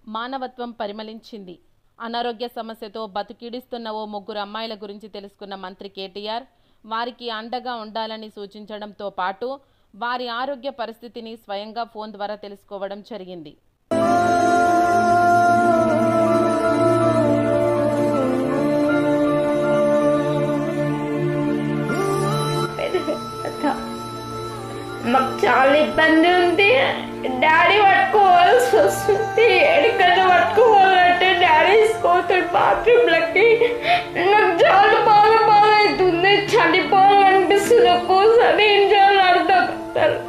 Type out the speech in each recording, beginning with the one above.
మానవత్వం పరిమళించింది అనారోగ్య సమస్యతో బతుకిడిస్తున్న ఓ ముగ్గురు అమ్మాయిల గురించి తెలుసుకున్న మంత్రి కేటీఆర్ వారికి అండగా ఉండాలని సూచించడంతో పాటు వారి ఆరోగ్య పరిస్థితిని స్వయంగా ఫోన్ ద్వారా తెలుసుకోవడం జరిగింది మాకు చాలా ఇబ్బంది ఉంది డాడీ పట్టుకోవాల్సి వస్తుంది ఎక్కడికైనా పట్టుకోవాలంటే డాడీ తీసుకోతాడు బాత్రూమ్లకి నాకు చాలా బాగా బాగా అవుతుంది చనిపోవాలనిపిస్తుంది ఒక్కోసారి ఏం చేయాలో అర్థం అవుతారు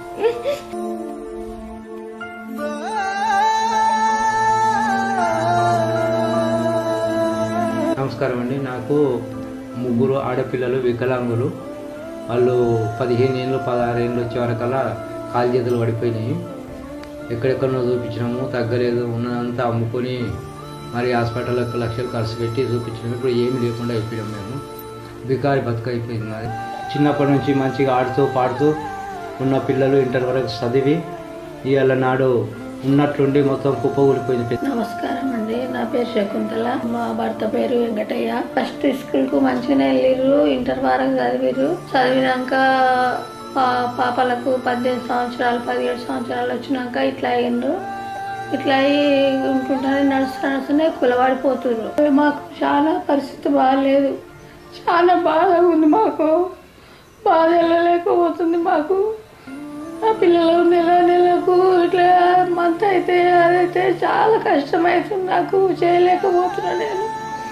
నమస్కారం అండి నాకు ముగ్గురు ఆడపిల్లలు వికలాంగులు వాళ్ళు పదిహేను ఏళ్ళు పదహారు ఏళ్ళు వచ్చే వరకల్లా కాలు చేతులు పడిపోయినాయి ఎక్కడెక్కడో చూపించినాము తగ్గలేదు ఉన్నదంతా అమ్ముకొని మరి హాస్పిటల్కి లక్షలు ఖర్చు పెట్టి చూపించినాము ఇప్పుడు ఏమి లేకుండా అయిపోయాం మేము బికారి బతుకైపోయింది మరి చిన్నప్పటి నుంచి మంచిగా ఆడుతూ పాడుతూ ఉన్న పిల్లలు ఇంటర్ వరకు చదివి ఇవాళ నాడు ఉన్నట్లుండి మొత్తం కుప్పగూలిపోయింది నమస్కారం అండి నా పేరు శకుంతల మా భర్త పేరు వెంకటయ్య ఫస్ట్ స్కూల్ కు మంచిగానే వెళ్ళిర్రు ఇంటర్ వరకు చదివిర్రు చదివినాక పా- పాపలకు పద్దెనిమిది సంవత్సరాలు పదిహేడు సంవత్సరాలు వచ్చినాక ఇట్లా అయ్యిండ్రు ఇట్లా అయ్యి ఉంటుంటానే నడుస్తూ నడుస్తూనే కులవాడిపోతుర్రు మాకు చాలా పరిస్థితి బాగాలేదు చాలా బాధగా ఉంది మాకు బాధ వెళ్ళలేకపోతుంది మాకు ఆ పిల్లలు నెల నెలకు ఇట్లా మంత్ అయితే అదైతే చాలా కష్టమవుతుంది నాకు చేయలేకపోతున్నా నేను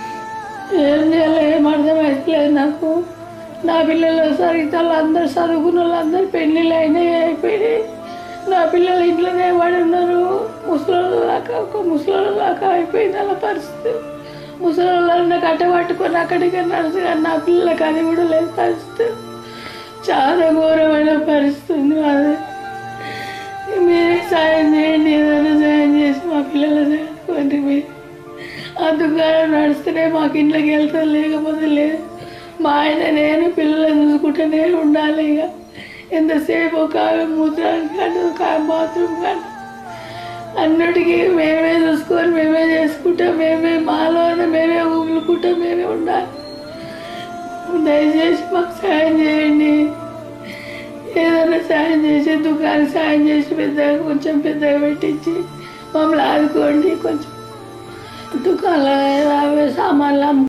ఏం చేయాలి ఏం అర్థమవుతలేదు నాకు నా పిల్లలు సరిగ్గా అందరు చదువుకున్న వాళ్ళందరూ పెళ్ళిళ్ళు అయినాయి అయిపోయినాయి నా పిల్లలు ఇంట్లోనే పడి ఉన్నారు ముసలి దాకా ఒక ముసలి దాకా అయిపోయింది అలా పరిస్థితి ముసలి కట్ట పట్టుకొని అక్కడికి నడుచు కానీ నా పిల్లలకి అది కూడా లేదు పరిస్థితి చాలా ఘోరమైన పరిస్థితి ఉంది మాది మీరే సాయం చేయండి ఏదైనా సాయం చేసి మా పిల్లలని చదువుకోండి మీరు ఆ దుకాణం నడుస్తూనే మాకు ఇంట్లోకి వెళ్తాం లేకపోతే లేదు మా ఆయన నేను పిల్లలను చూసుకుంటూనే ఉండాలి ఇక ఎంతసేపు ఒక ఆమె మూత్రానికి కానీ ఒక ఆమె బాత్రూమ్ కానీ అన్నిటికీ మేమే చూసుకొని మేమే చేసుకుంటాం మేమే మాలోనే మేమే ఊగులుకుంటాం మేమే ఉండాలి దయచేసి మాకు సాయం చేయండి ఏదైనా సాయం చేసి దుకాణం సాయం చేసి పెద్దగా కొంచెం పెద్దగా పెట్టించి మమ్మల్ని ఆదుకోండి కొంచెం దుకాణంలో సామాన్లు అమ్ము